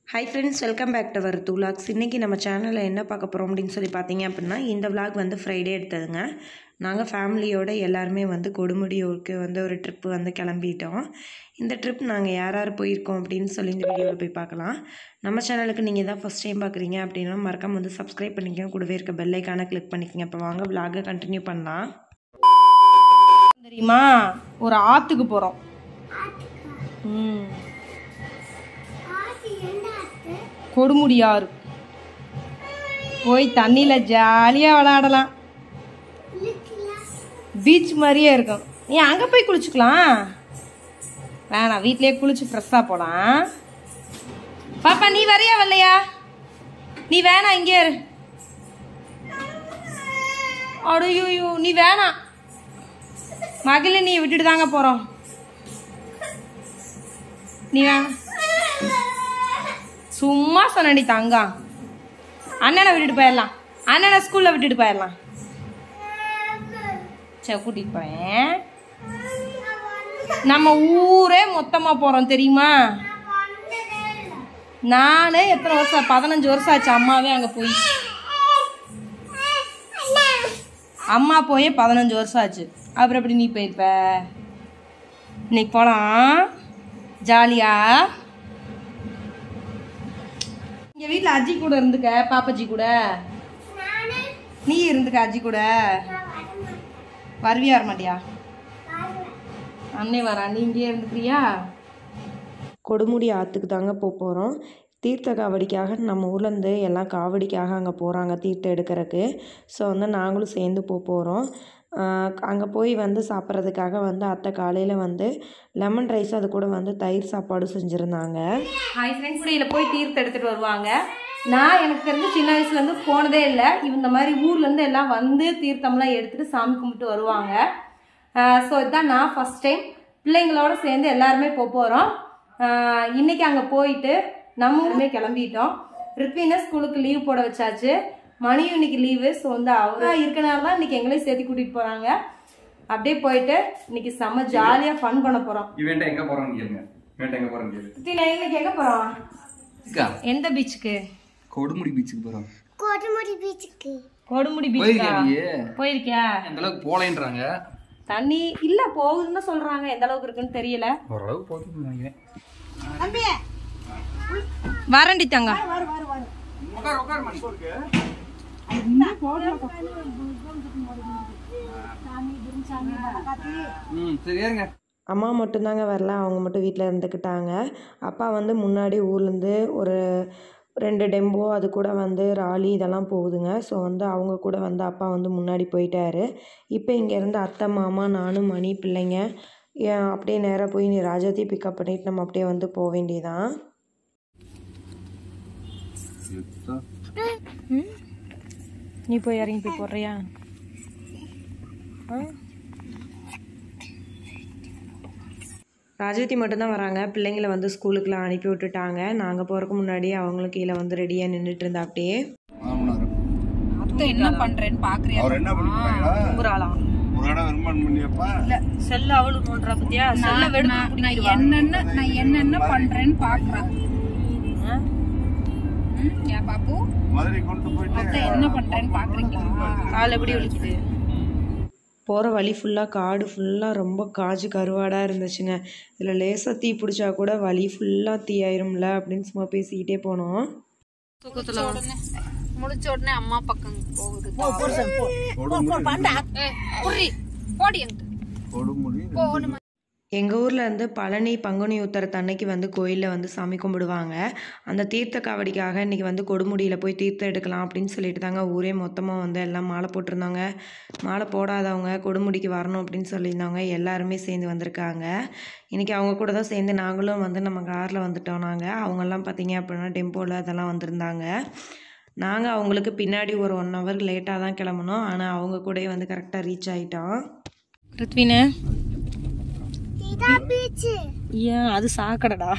High friends welcome back to our two logs இன்றைக்கி நம்ம சேனலில் என்ன பார்க்க போகிறோம் அப்படின்னு சொல்லி பார்த்தீங்க அப்படின்னா இந்த vlog வந்து ஃப்ரைடே எடுத்ததுங்க நாங்கள் ஃபேமிலியோடு எல்லாருமே வந்து கொடுமுடியூருக்கு வந்து ஒரு ட்ரிப்பு வந்து கிளம்பிட்டோம் இந்த ட்ரிப் நாங்கள் யார் யார் போயிருக்கோம் அப்படின்னு சொல்லி இந்த வீடியோவில் போய் பார்க்கலாம் நம்ம சேனலுக்கு நீங்கள் தான் ஃபஸ்ட் டைம் பார்க்குறீங்க அப்படின்னா மறக்காம வந்து சப்ஸ்கிரைப் பண்ணிக்கோங்க கூடவே இருக்க பெல் ஐக்கானை கிளிக் பண்ணிக்கோங்க இப்போ வாங்க vlog-அ கண்டினியூ பண்ணலாம் தெரியுமா ஒரு ஆத்துக்கு போறோம் ம் கொடுமுடியாறு போய் தண்ணியில ஜாலியா விளையாடலாம் பீச் மாதிரியே இருக்கும் நீ அங்க போய் குளிச்சுக்கலாம் வேணாம் வீட்லயே குளிச்சு ஃப்ரெஷ்ஷாக போலாம் பாப்பா நீ வரையா வரலையா நீ வேணாம் இங்கே இரு அடையோ நீ வேணாம் மகள நீ விட்டுட்டு தாங்க போறோம் நீ வேணாம் சும்மா சொன்னடி தங்கா அண்ணனை விட்டுட்டு போயிடலாம் அண்ணனை ஸ்கூல்ல விட்டுட்டு போயிடலாம் சரி கூட்டிட்டு போறேன் நம்ம ஊரே மொத்தமா போறோம் தெரியுமா நானே எத்தனை வருஷம் பதினஞ்சு வருஷம் ஆச்சு அம்மாவே அங்க போய் அம்மா போய் பதினஞ்சு வருஷம் ஆச்சு அப்புறம் எப்படி நீ போயிருப்ப இன்னைக்கு போலாம் ஜாலியா இங்க வீட்ல அஜி கூட இருந்துக்க பாப்பாஜி கூட நீ இருந்துக்க அஜி கூட வருவியா வர மாட்டியா அண்ணே வரா நீ இங்கேயே இருந்துக்கிறியா கொடுமுடி ஆற்றுக்கு தாங்க போக போகிறோம் தீர்த்த காவடிக்காக நம்ம ஊர்லேருந்து எல்லாம் காவடிக்காக அங்கே போகிறாங்க தீர்த்தம் எடுக்கிறதுக்கு ஸோ வந்து நாங்களும் சேர்ந்து போக போகிறோம் அங்கே போய் வந்து சாப்பிட்றதுக்காக வந்து அத்தை காலையில் வந்து லெமன் ரைஸ் அது கூட வந்து தயிர் சாப்பாடு செஞ்சுருந்தாங்க ஹாய் ஃப்ரெண்ட்ஸ் இதில் போய் தீர்த்தம் எடுத்துகிட்டு வருவாங்க நான் எனக்கு தெரிஞ்சு சின்ன வயசுலேருந்து போனதே இல்லை இந்த மாதிரி ஊர்லேருந்து எல்லாம் வந்து தீர்த்தம்லாம் எடுத்துகிட்டு சாமி கும்பிட்டு வருவாங்க ஸோ இதுதான் நான் ஃபஸ்ட் டைம் பிள்ளைங்களோட சேர்ந்து எல்லாருமே போக போகிறோம் இன்னைக்கு அங்கே போயிட்டு நம்ம ஊருமே கிளம்பிட்டோம் ரித்வினை ஸ்கூலுக்கு லீவ் போட வச்சாச்சு மணியும் இன்னைக்கு லீவு ஸோ வந்து அவர் இருக்கனால தான் இன்னைக்கு எங்களையும் சேர்த்து கூட்டிகிட்டு போகிறாங்க அப்படியே போயிட்டு இன்னைக்கு செம்ம ஜாலியாக ஃபன் பண்ண போகிறோம் இவன்ட்ட எங்க போறோம்னு கேளுங்க இவன்ட்ட எங்க போறோம்னு கேளு ரித்வினா இன்னைக்கு எங்கே போகிறோம் அக்கா எந்த பீச்சுக்கு கொடுமுடி பீச்சுக்கு போறோம் கோட்டமுடி பீச்சுக்கு கொடுமுடி போயிருக்கியா பீச்சுக்கா நீ போயிருக்கியா அந்த அளவுக்கு போலேன்றாங்க தண்ணி இல்ல போகுதுன்னு சொல்றாங்க எந்த அளவுக்கு இருக்குன்னு தெரியல ஓரளவு போதும்னு நினைக்கிறேன் வரண்டி தங்க உட்கார் உட்கார் மணி ம் சரி ஏறுங்க அம்மா மட்டும்தாங்க வரல அவங்க மட்டும் வீட்டில் இருந்துக்கிட்டாங்க அப்பா வந்து முன்னாடி ஊர்லேருந்து ஒரு ரெண்டு டெம்போ அது கூட வந்து ராலி இதெல்லாம் போகுதுங்க ஸோ வந்து அவங்க கூட வந்து அப்பா வந்து முன்னாடி போயிட்டாரு இப்போ இங்கேருந்து அத்தை மாமா நானும் மணி பிள்ளைங்க ஏன் அப்படியே நேராக போய் நீ ராஜாத்தி பிக்கப் பண்ணிட்டு நம்ம அப்படியே வந்து போக வேண்டியதான் நீ போய் இறங்கி போய் போடுறியா ராஜவதி மட்டும்தான் வராங்க பிள்ளைங்களை வந்து ஸ்கூலுக்குலாம் அனுப்பி விட்டுட்டாங்க நாங்கள் போகிறதுக்கு முன்னாடி அவங்களும் கீழே வந்து ரெடியாக நின்றுட்டு இருந்தா அப்படியே அத்தை என்ன பண்றேன்னு பாக்குறியா அவர் என்ன பண்ணிருக்காங்களா கும்புறாளாம் ஒரு இடம் விரும்பன் பண்ணியப்பா செல்ல அவளு நோன்றா பத்தியா செல்ல வெடுப்பு நான் என்னென்ன நான் என்னென்ன பண்றேன்னு பாக்குறேன் ஏன் பாப்பு மதுரை கொண்டு போயிட்டு அத்தை என்ன பண்றேன்னு பாக்குறீங்களா கால் எப்படி வலிக்குது போகிற வழி ஃபுல்லாக காடு ஃபுல்லாக ரொம்ப காஞ்சு கருவாடாக இருந்துச்சுங்க இதில் லேசாக தீ பிடிச்சா கூட வழி ஃபுல்லாக தீ ஆயிரும்ல அப்படின்னு சும்மா பேசிக்கிட்டே போனோம் முடிச்ச உடனே அம்மா பக்கம் போகுது போடி கொடுமுடி எங்கள் ஊரில் இருந்து பழனி பங்குனி உத்தரத்து அன்னைக்கு வந்து கோயிலில் வந்து சாமி கும்பிடுவாங்க அந்த தீர்த்த காவடிக்காக இன்றைக்கி வந்து கொடுமுடியில் போய் தீர்த்தம் எடுக்கலாம் அப்படின்னு சொல்லிட்டு தாங்க ஊரே மொத்தமாக வந்து எல்லாம் மாலை போட்டிருந்தாங்க மாலை போடாதவங்க கொடுமுடிக்கு வரணும் அப்படின்னு சொல்லியிருந்தாங்க எல்லாருமே சேர்ந்து வந்திருக்காங்க இன்றைக்கி அவங்க கூட தான் சேர்ந்து நாங்களும் வந்து நம்ம காரில் வந்துட்டோம் நாங்கள் அவங்கெல்லாம் பார்த்தீங்க அப்படின்னா டெம்போவில் அதெல்லாம் வந்திருந்தாங்க நாங்கள் அவங்களுக்கு பின்னாடி ஒரு ஒன் ஹவர் லேட்டாக தான் கிளம்புனோம் ஆனால் அவங்க கூடயே வந்து கரெக்டாக ரீச் ஆகிட்டோம் ரித்வினு இதான் பீச்சு ஏன் அது சாக்கடடா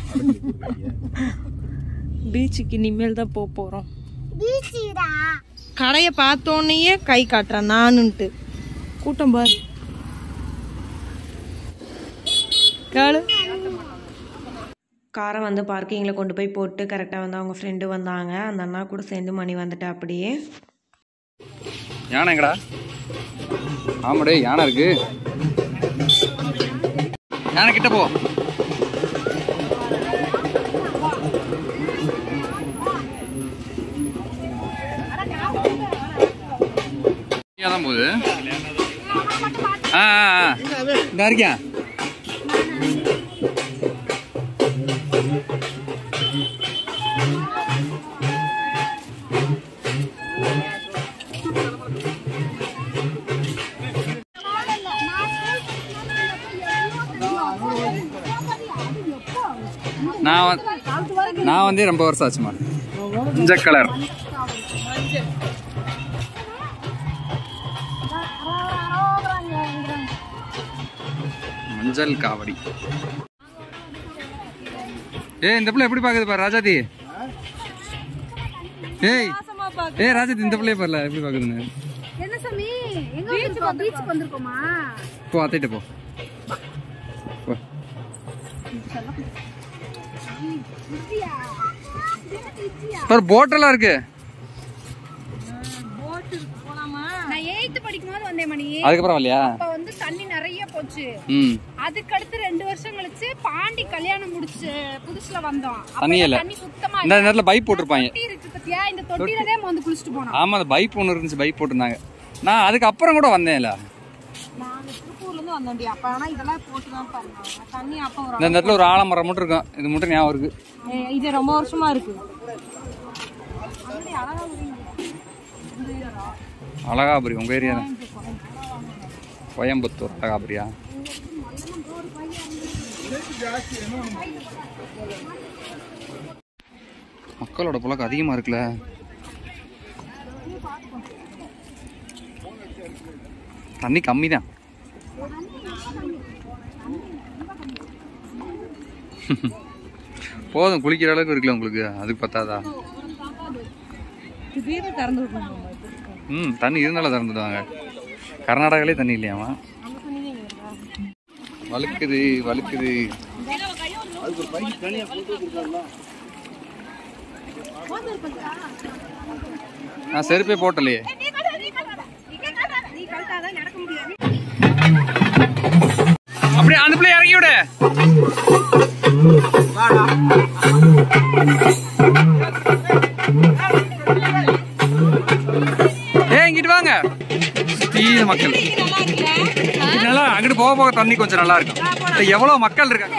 பீச்சுக்கு இனிமேல் தான் போக போகிறோம் பீச்சுடா கடையை பார்த்தோன்னே கை காட்டுறேன் நானுன்ட்டு கூட்டம் பாரு கேளு காரை வந்து பார்க்கிங்கில் கொண்டு போய் போட்டு கரெக்டாக வந்து அவங்க ஃப்ரெண்டு வந்தாங்க அந்த அண்ணா கூட சேர்ந்து மணி வந்துட்டா அப்படியே யானை எங்கடா ஆமாடே யானை இருக்கு யானை கிட்ட போ தான் போகுது ஆ ஆ ஆ இந்த இருக்கேன் நான் வந்து- நான் வந்து ரொம்ப வருஷம் ஆச்சுமா மஞ்சள் கலர் மஞ்சள் காவடி ஏய் இந்த பிள்ளை எப்படி பாக்குது பாரு ராஜாதி ஏய் ஏய் ராஜாதி இந்த பிள்ளைய பாருல எப்படி பாக்குதுன்னு என்ன சாமி எங்க வந்திருக்கோம் பீச்சுக்கு வந்திருக்கோமா போ அத்தைட்ட போ போ. பாரு போட்டெல்லாம் இருக்கு நான் எயித்து படிக்கும் போது வந்தேன் மணி அதுக்கப்புறம் இல்லையா அப்ப வந்து தண்ணி நிறைய போச்சு ம் அதுக்கு அடுத்து ரெண்டு வருஷம் கழிச்சு பாண்டி கல்யாணம் முடிச்சு புதுசுல வந்தோம் அப்ப தண்ணி இல்ல. தண்ணி சுத்தமா இந்த நேரத்துல பைப் போட்டிருப்பாங்க தொட்டி இருக்கு பத்தியா இந்த தொட்டில தான் வந்து குளிச்சுட்டு போனோம் ஆமா அந்த பைப் ஒன்று இருந்துச்சு பைப் போட்டிருந்தாங்க நான் அதுக்கப்புறம் கூட வந்தேன்ல நாங்க திருப்பூர்ல இருந்து வந்தோம்டி அப்ப ஆனா இதெல்லாம் போட்டு தான் பண்ணோம் தண்ணி அப்ப இந்த இந்த இடத்துல ஒரு ஆலமரம் மட்டும் இருக்கும் இது மட்டும் ஞாபகம் இருக்கு ஒரு இது ரொம்ப வருஷமா இருக்கு அழகாபுரி உங்க ஏரியா தான் கோயம்புத்தூர் அழகாபுரியா மக்களோட புழக்கம் அதிகமா இருக்குல்ல தண்ணி கம்மி தான் போதும் குளிக்கிற அளவுக்கு இருக்குல்ல உங்களுக்கு அதுக்கு பத்தாதா திடீர்னு திறந்து விடணும் ம் தண்ணி இருந்தாலும் திறந்துடுவாங்க கர்நாடகாலே தண்ணி இல்லையாமா வழுக்குது வழுக்குது நான் செருப்பே போட்டலையே அப்படியே அந்த பிள்ளை இறங்கி விடு ஏ இங்கிட்டு வாங்க சுத்தீன மக்கள் இது நல்லா அங்கிட்டு போக போக தண்ணி கொஞ்சம் நல்லா இருக்கும் இப்ப எவ்வளவு மக்கள் இருக்காங்க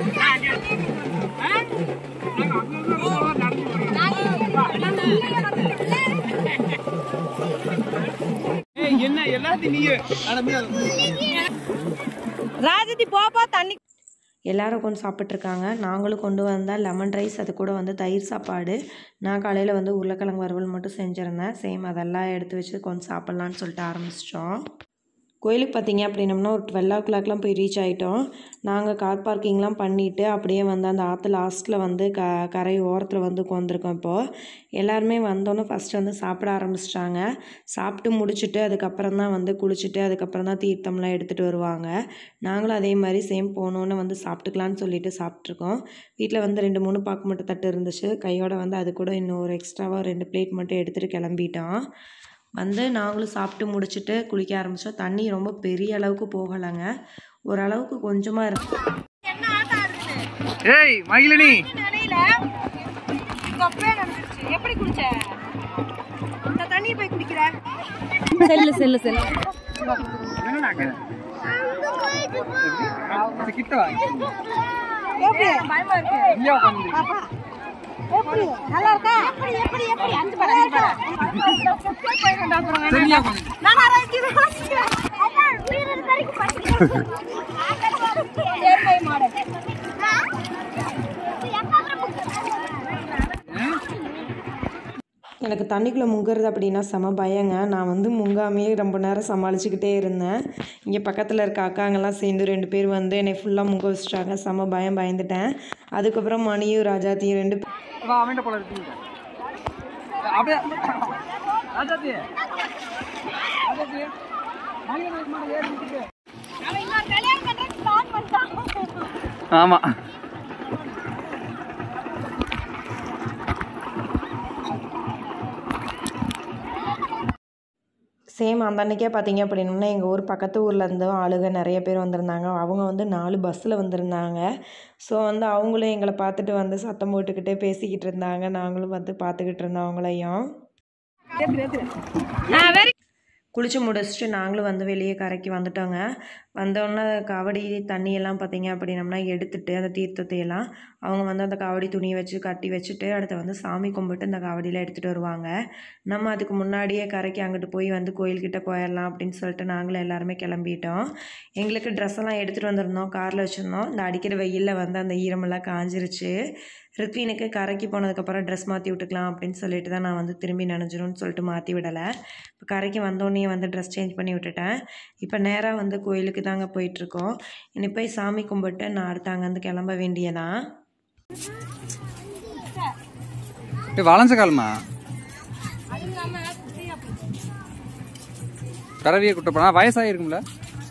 ராஜதி போப்பா தண்ணி எல்லாரும் கொஞ்சம் சாப்பிட்ருக்காங்க நாங்களும் கொண்டு வந்தால் லெமன் ரைஸ் அது கூட வந்து தயிர் சாப்பாடு நான் காலையில் வந்து உருளைக்கிழங்கு வறுவல் மட்டும் செஞ்சுருந்தேன் சேம் அதெல்லாம் எடுத்து வச்சு கொஞ்சம் சாப்பிட்லான்னு சொல்லிட்டு ஆரம்பிச்சிட்டோம் கோயிலுக்கு பார்த்தீங்க அப்படின்னம்னா ஒரு டுவெல் ஓ கிளாக்லாம் போய் ரீச் ஆகிட்டோம் நாங்கள் கார் பார்க்கிங்லாம் பண்ணிவிட்டு அப்படியே வந்து அந்த ஆற்று லாஸ்ட்டில் வந்து க கரை ஓரத்தில் வந்து உட்காந்துருக்கோம் இப்போது எல்லாருமே வந்தோன்னே ஃபஸ்ட்டு வந்து சாப்பிட ஆரம்பிச்சிட்டாங்க சாப்பிட்டு முடிச்சுட்டு அதுக்கப்புறம் தான் வந்து குளிச்சுட்டு அதுக்கப்புறம் தான் தீர்த்தம்லாம் எடுத்துகிட்டு வருவாங்க நாங்களும் அதே மாதிரி சேம் போனோன்னு வந்து சாப்பிட்டுக்கலான்னு சொல்லிட்டு சாப்பிட்ருக்கோம் வீட்டில் வந்து ரெண்டு மூணு பாக்கு மட்டும் தட்டு இருந்துச்சு கையோட வந்து அது கூட இன்னும் ஒரு எக்ஸ்ட்ராவாக ரெண்டு பிளேட் மட்டும் எடுத்துகிட்டு கிளம்பிட்டோம் வந்து நாங்களும் சாப்பிட்டு முடிச்சுட்டு குளிக்க ஆரம்பித்தோம் தண்ணி ரொம்ப பெரிய அளவுக்கு போகலைங்க ஓரளவுக்கு கொஞ்சமாக இருக்கு ஏய் மகிழினி எப்படி குடிச்ச இந்த தண்ணியை போய் குடிக்கிற செல்லு செல்லு செல்லு கிட்ட வா பயமா இருக்கு இங்கே உட்காந்து எப்படி நல்லா இருக்கா எப்படி எப்படி எப்படி அஞ்சு படம் அஞ்சு படம் சரியா உட்காந்து நான் ஆராய்ச்சி எனக்கு தண்ணிக்குள்ளே முங்குறது அப்படின்னா செம பயங்க நான் வந்து முங்காமையே ரொம்ப நேரம் சமாளிச்சுக்கிட்டே இருந்தேன் இங்கே பக்கத்தில் இருக்க அக்காங்கெல்லாம் சேர்ந்து ரெண்டு பேர் வந்து என்னை ஃபுல்லாக முங்க வச்சுட்டாங்க செம பயம் பயந்துட்டேன் அதுக்கப்புறம் மணியும் ராஜாத்தையும் ரெண்டு பேர் வா அவன்கிட்ட போல இருக்கு அப்படியே ராஜாத்தி ராஜாத்தி மகிழினி மேல ஏறி நிக்குது. ஆமா சேம் அந்த அன்றைக்கே பார்த்தீங்க அப்படின்னா எங்கள் ஊர் பக்கத்து ஊர்லேருந்தும் ஆளுங்க நிறைய பேர் வந்திருந்தாங்க அவங்க வந்து நாலு பஸ்ஸில் வந்திருந்தாங்க ஸோ வந்து அவங்களும் எங்களை பார்த்துட்டு வந்து சத்தம் போட்டுக்கிட்டே பேசிக்கிட்டு இருந்தாங்க நாங்களும் வந்து பார்த்துக்கிட்டு இருந்தோம் அவங்களையும் குளிச்சு முடிச்சுட்டு நாங்களும் வந்து வெளியே கரைக்கு வந்துட்டோங்க வந்தோடனே காவடி தண்ணியெல்லாம் பார்த்தீங்க அப்படின்னம்னா எடுத்துட்டு அந்த தீர்த்தத்தை எல்லாம் அவங்க வந்து அந்த காவடி துணியை வச்சு கட்டி வச்சுட்டு அடுத்து வந்து சாமி கும்பிட்டு இந்த காவடியில் எடுத்துகிட்டு வருவாங்க நம்ம அதுக்கு முன்னாடியே கரைக்கு அங்கிட்டு போய் வந்து கோயில்கிட்ட போயிடலாம் அப்படின்னு சொல்லிட்டு நாங்களும் எல்லாருமே கிளம்பிட்டோம் எங்களுக்கு ட்ரெஸ் எல்லாம் எடுத்துகிட்டு வந்திருந்தோம் காரில் வச்சுருந்தோம் இந்த அடிக்கிற வெயிலில் வந்து அந்த ஈரமெல்லாம் காஞ்சிருச்சு ரித்வினுக்கு கரைக்கு போனதுக்கப்புறம் ட்ரெஸ் மாற்றி விட்டுக்கலாம் அப்படின்னு சொல்லிட்டு தான் நான் வந்து திரும்பி நனைஞ்சிரும்னு சொல்லிட்டு மாற்றி விடலை இப்போ கரைக்கு வந்தோடனே வந்து ட்ரெஸ் சேஞ்ச் பண்ணி விட்டுட்டேன் இப்போ நேராக வந்து கோயிலுக்கு தாங்க போயிட்டுருக்கோம் இனி போய் சாமி கும்பிட்டு நான் அடுத்து அங்கேருந்து கிளம்ப வேண்டியதான் ஏய், வளைஞ்ச காலமா கரவியை கூட்ட போனா வயசாயிருக்கும்ல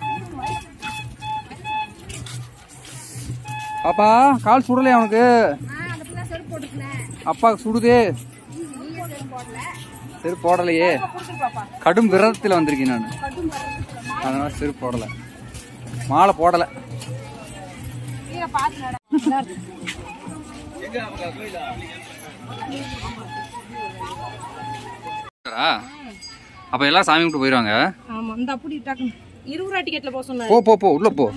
பாப்பா கால் சுடலையா அவனுக்கு அப்பாவுக்கு சுடுதே செருப்பு போடலையே கடும் விரதத்தில் வந்திருக்கேன் நான் அதனால செருப்பு போடல மாலை போடல அப்ப எல்லாம் சாமி கும்பிட்டு போயிருவாங்க ஆமா இந்த அப்படி டக்கு இருபது ரூபா டிக்கெட்ல போக சொன்னாரு போ போ போ உள்ள போ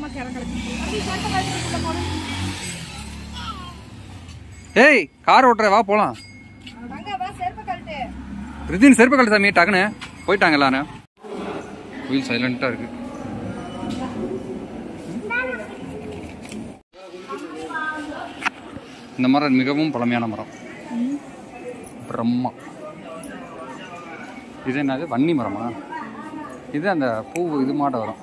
ஏய் கார் ஓட்டுற வா போலாம் ரிதின் செருப்பு கழட்டு சாமி டக்குன்னு போயிட்டாங்க எல்லாரும் கோயில் சைலண்டா இருக்கு இந்த மரம் மிகவும் பழமையான மரம் பிரம்மா இது என்னது வன்னி மரமா இது அந்த பூ இது மாட்ட வரும்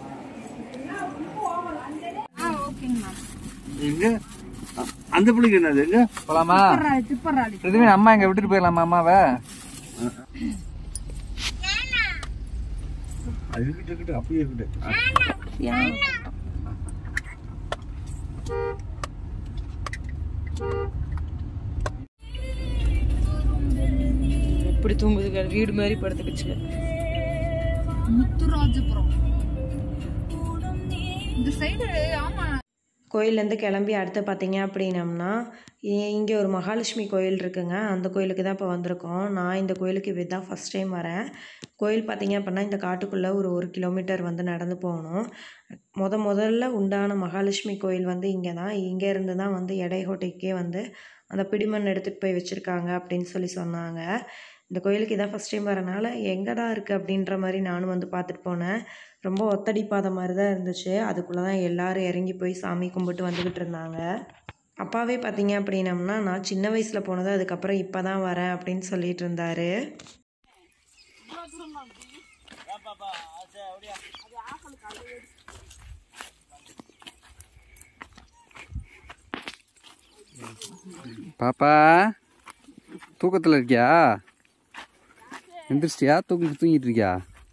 எங்க அ- அந்த பிள்ளைக்கு என்னது எங்க போலாமா ரிதுவின் அம்மா எங்க விட்டுட்டு போயிடலாமா அம்மாவை அது இருக்கட்டும் இருக்கட்டும் அப்படியே இருக்கட்டும் எப்படி தூங்குதுங்க வீடு மாதிரி படுத்துக்கிச்சு முத்துராஜபுரம் இந்த சைடு ஆமா கோயிலேருந்து கிளம்பி அடுத்து பார்த்தீங்க அப்படின்னம்னா இங்கே ஒரு மகாலட்சுமி கோயில் இருக்குங்க அந்த கோயிலுக்கு தான் இப்போ வந்திருக்கோம் நான் இந்த கோயிலுக்கு இது தான் ஃபஸ்ட் டைம் வரேன் கோயில் பார்த்தீங்க அப்படின்னா இந்த காட்டுக்குள்ளே ஒரு ஒரு கிலோமீட்டர் வந்து நடந்து போகணும் முத முதல்ல உண்டான மகாலட்சுமி கோயில் வந்து இங்கே தான் இங்கே இருந்து தான் வந்து எடைகோட்டைக்கே வந்து அந்த பிடிமண் எடுத்துகிட்டு போய் வச்சுருக்காங்க அப்படின்னு சொல்லி சொன்னாங்க இந்த கோயிலுக்கு இதான் ஃபஸ்ட் டைம் வரனால எங்கடா இருக்குது அப்படின்ற மாதிரி நானும் வந்து பார்த்துட்டு போனேன் ரொம்ப ஒத்தடிப்பாத மாதிரி தான் இருந்துச்சு அதுக்குள்ளே தான் எல்லாரும் இறங்கி போய் சாமி கும்பிட்டு வந்துக்கிட்டு இருந்தாங்க அப்பாவே பார்த்தீங்க அப்படின்னம்னா நான் சின்ன வயசில் போனது அதுக்கப்புறம் இப்போ தான் வரேன் அப்படின்னு சொல்லிட்டு இருந்தாரு பாப்பா தூக்கத்தில் இருக்கியா எந்திரிச்சிட்டியா தூங்கி தூங்கிட்டு இருக்கியா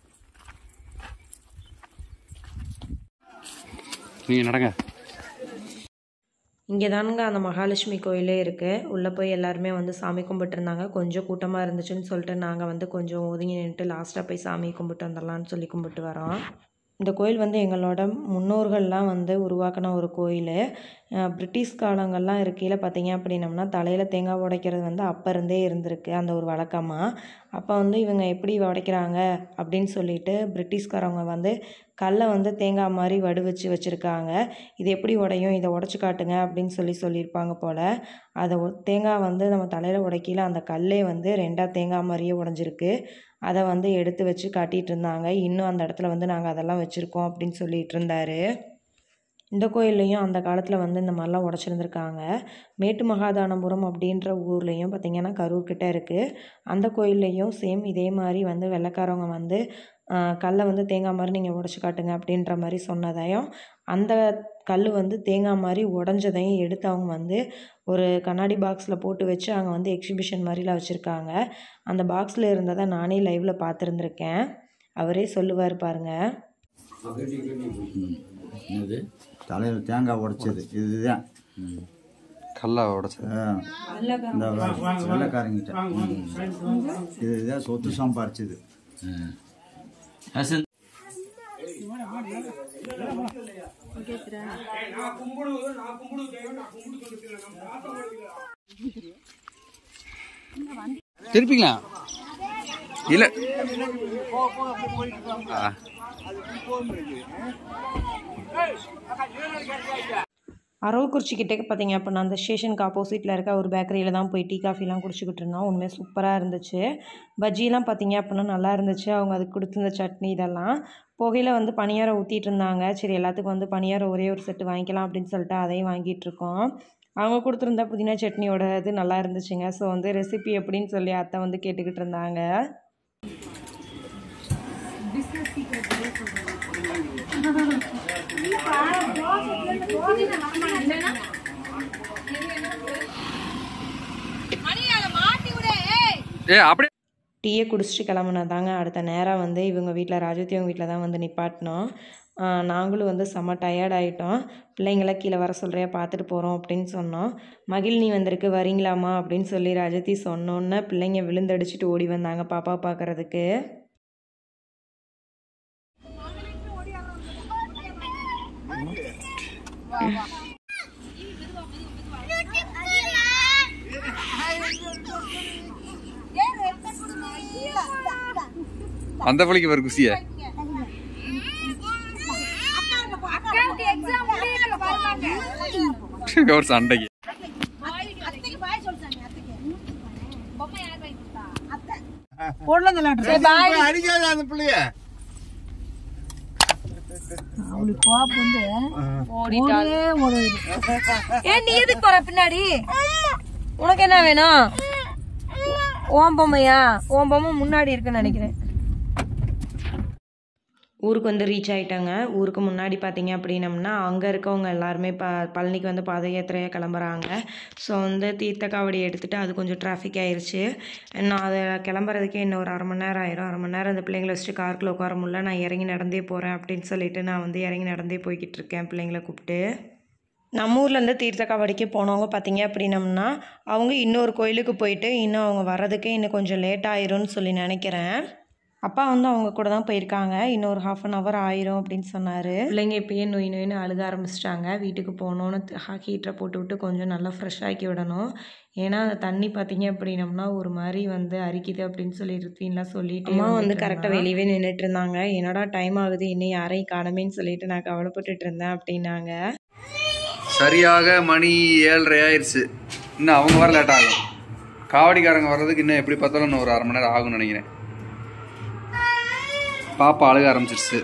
நீங்கள் நடங்க இங்கே தானுங்க அந்த மகாலட்சுமி கோயிலே இருக்குது உள்ளே போய் எல்லாருமே வந்து சாமி கும்பிட்டு இருந்தாங்க கொஞ்சம் கூட்டமாக இருந்துச்சுன்னு சொல்லிட்டு நாங்கள் வந்து கொஞ்சம் ஒதுங்கி நின்றுட்டு லாஸ்ட்டாக போய் சாமி கும்பிட்டு வந்துடலான்னு சொல்லி கும்பிட்டு வரோம் இந்த கோயில் வந்து எங்களோட முன்னோர்கள்லாம் வந்து உருவாக்கின ஒரு கோயில் அஹ் பிரிட்டிஷ் காலங்கள்லாம் இருக்கையில் பார்த்தீங்க அப்படின்னம்னா தலையில் தேங்காய் உடைக்கிறது வந்து அப்போ இருந்தே இருந்திருக்கு அந்த ஒரு வழக்கமாக அப்போ வந்து இவங்க எப்படி உடைக்கிறாங்க அப்படின்னு சொல்லிட்டு பிரிட்டிஷ்காரவங்க வந்து கல்லை வந்து தேங்காய் மாதிரி வடிவச்சு வச்சுருக்காங்க இது எப்படி உடையும் இதை உடச்சி காட்டுங்க அப்படின்னு சொல்லி சொல்லியிருப்பாங்க போல் அதை ஒ- தேங்காய் வந்து நம்ம தலையில் உடைக்கையில் அந்த கல்லே வந்து ரெண்டாக தேங்காய் மாதிரியே உடஞ்சிருக்கு அதை வந்து எடுத்து வச்சு காட்டிகிட்டு இருந்தாங்க இன்னும் அந்த இடத்துல வந்து நாங்கள் அதெல்லாம் வச்சுருக்கோம் அப்படின்னு சொல்லிட்டு இருந்தாரு இந்த கோயில்லையும் அந்த காலத்தில் வந்து இந்த மாதிரிலாம் உடச்சிருந்துருக்காங்க மேட்டு மகாதானபுரம் அப்படின்ற ஊர்லேயும் பார்த்திங்கன்னா கரூர் கிட்ட இருக்குது அந்த கோயில்லையும் சேம் இதே மாதிரி வந்து வெள்ளைக்காரவங்க வந்து ஆஹ், கல்லை வந்து தேங்காய் மாதிரி நீங்கள் உடச்சி காட்டுங்க அப்படின்ற மாதிரி சொன்னதையும் அந்த கல் வந்து தேங்காய் மாதிரி உடஞ்சதையும் எடுத்து அவங்க வந்து ஒரு கண்ணாடி பாக்ஸில் போட்டு வச்சு அங்கே வந்து எக்ஸிபிஷன் மாதிரிலாம் வச்சுருக்காங்க அந்த பாக்ஸில் இருந்ததை நானே லைவில் பார்த்துருந்துருக்கேன் அவரே சொல்லுவார் பாருங்கள் என்னது தலையில் தேங்காய் உடைச்சது இதுதான் கல்லா உடச்சது ஆ. இந்த வெள்ளைக்காரங்கிட்ட ம். இதுதான் சொத்து சம்பாரிச்சது திருப்பிக்கலாம் இல்ல ஆ. அரவக்குறிச்சி கிட்டே பார்த்தீங்க அப்படின்னா அந்த ஸ்டேஷனுக்கு ஆப்போசிட்டில் இருக்க ஒரு பேக்கரியில் தான் போய் டீ காஃபிலாம் குடிச்சிக்கிட்டு இருந்தோம் உண்மையாக சூப்பராக இருந்துச்சு பஜ்ஜிலாம் பார்த்தீங்க அப்படின்னா நல்லா இருந்துச்சு அவங்க அதுக்கு கொடுத்துருந்த சட்னி இதெல்லாம் புகையில வந்து பணியாரம் ஊற்றிட்டு இருந்தாங்க சரி எல்லாத்துக்கும் வந்து பணியாரம் ஒரே ஒரு செட்டு வாங்கிக்கலாம் அப்படின்னு சொல்லிட்டு அதையும் வாங்கிட்டு இருக்கோம் அவங்க கொடுத்துருந்த புதினா சட்னியோட இது நல்லா இருந்துச்சுங்க ஸோ வந்து ரெசிபி எப்படின்னு சொல்லி அத்தை வந்து கேட்டுக்கிட்டு இருந்தாங்க ஏ அப்படியே டீயை குடிச்சிட்டு கிளம்புனதாங்க அடுத்த நேரம் வந்து இவங்க வீட்டில் ராஜவதி அவங்க வீட்டில் தான் வந்து நிப்பாட்டினோம் ஆஹ் நாங்களும் வந்து செம்ம டயர்ட் ஆகிட்டோம் பிள்ளைங்கள கீழே வர சொல்கிறியா பார்த்துட்டு போகிறோம் அப்படின்னு சொன்னோம் மகிழ்னி வந்திருக்கு வரீங்களாம்மா அப்படின்னு சொல்லி ராஜதி சொன்னோன்னே பிள்ளைங்க விழுந்தடிச்சிட்டு ஓடி வந்தாங்க பாப்பா பார்க்குறதுக்கு அந்த பள்ளிக்கு வர குசிய அக்காவுக்கு எக்ஸாம் முடியல வருவாங்க ஒரு சண்டைக்கு பொம்மை யார் வாங்கி கொடுத்தா அடிக்காத அந்த பிள்ளைய ஏ நீ எதுக்கு போற பின்னாடி உனக்கு என்ன வேணும் ஓம் பொம்மையா ஓம் பொம்மை முன்னாடி இருக்குன்னு நினைக்கிறேன் ஊருக்கு வந்து ரீச் ஆகிட்டாங்க ஊருக்கு முன்னாடி பார்த்தீங்க அப்படின்னம்னா அங்கே இருக்கவங்க எல்லாருமே ப பழனிக்கு வந்து பாத யாத்திரையாக கிளம்புறாங்க ஸோ வந்து தீர்த்த காவடி எடுத்துகிட்டு அது கொஞ்சம் டிராஃபிக் ஆயிருச்சு இன்னும் அதை கிளம்புறதுக்கே இன்னும் ஒரு அரை மணி நேரம் ஆயிரும் அரை மணி நேரம் அந்த பிள்ளைங்களை வச்சுட்டு காருக்குள்ள உட்கார முடியல நான் இறங்கி நடந்தே போகிறேன் அப்படின்னு சொல்லிட்டு நான் வந்து இறங்கி நடந்தே போய்கிட்டு இருக்கேன் பிள்ளைங்களை கூப்பிட்டு நம்ம ஊர்லேருந்து தீர்த்த காவடிக்கு போனவங்க பார்த்தீங்க அப்படின்னம்னா அவங்க இன்னொரு கோயிலுக்கு போயிட்டு இன்னும் அவங்க வர்றதுக்கே இன்னும் கொஞ்சம் லேட் ஆயிரும்னு சொல்லி நினைக்கிறேன் அப்பா வந்து அவங்க கூட தான் போயிருக்காங்க இன்னொரு ஹாஃப் அன் ஹவர் ஆயிரும் அப்படின்னு சொன்னார் பிள்ளைங்க இப்பயே நொய் நொயின்னு அழுக ஆரம்பிச்சிட்டாங்க வீட்டுக்கு போகணுன்னு ஹீட்டரை போட்டு விட்டு கொஞ்சம் நல்லா ஃப்ரெஷ் ஆக்கி விடணும் ஏன்னா அந்த தண்ணி பார்த்தீங்க அப்படின்னம்னா ஒரு மாதிரி வந்து அரிக்குது அப்படின்னு சொல்லி ருத்வீன்லாம் சொல்லிட்டு அம்மா வந்து கரெக்டாக வெளியவே நின்றுட்டு இருந்தாங்க என்னடா டைம் ஆகுது இன்னும் யாரையும் காணமேன்னு சொல்லிட்டு நான் கவலைப்பட்டுட்டு இருந்தேன் அப்படின்னாங்க சரியாக மணி ஏழரை ஆயிருச்சு இன்னும் அவங்க வர லேட் ஆகும் காவடிக்காரங்க வர்றதுக்கு இன்னும் எப்படி பார்த்தாலும் இன்னும் ஒரு அரை மணி நேரம் ஆகும்னு நினைக்கிறேன் பாப்பா அழுக ஆரம்பிச்சிருச்சு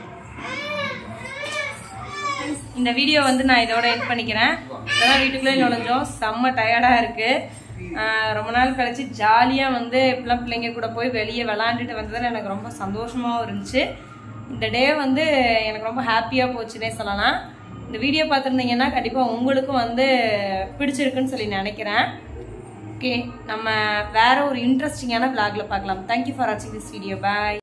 இந்த வீடியோ வந்து நான் இதோட எண்ட் பண்ணிக்கிறேன் இப்போதான் வீட்டுக்குள்ளே நுழைஞ்சோம் செம்ம டயர்டாக இருக்குது ரொம்ப நாள் கழிச்சு ஜாலியாக வந்து இப்படிலாம் பிள்ளைங்க கூட போய் வெளியே விளாண்டுட்டு வந்ததில் எனக்கு ரொம்ப சந்தோஷமாகவும் இருந்துச்சு இந்த டே வந்து எனக்கு ரொம்ப ஹாப்பியாக போச்சுன்னே சொல்லலாம் இந்த வீடியோ பார்த்துருந்தீங்கன்னா கண்டிப்பாக உங்களுக்கும் வந்து பிடிச்சிருக்குன்னு சொல்லி நினைக்கிறேன் ஓகே நம்ம வேற ஒரு இன்ட்ரெஸ்டிங்கான vlogல பார்க்கலாம் தேங்க்யூ ஃபார் வாட்சிங் திஸ் வீடியோ பாய்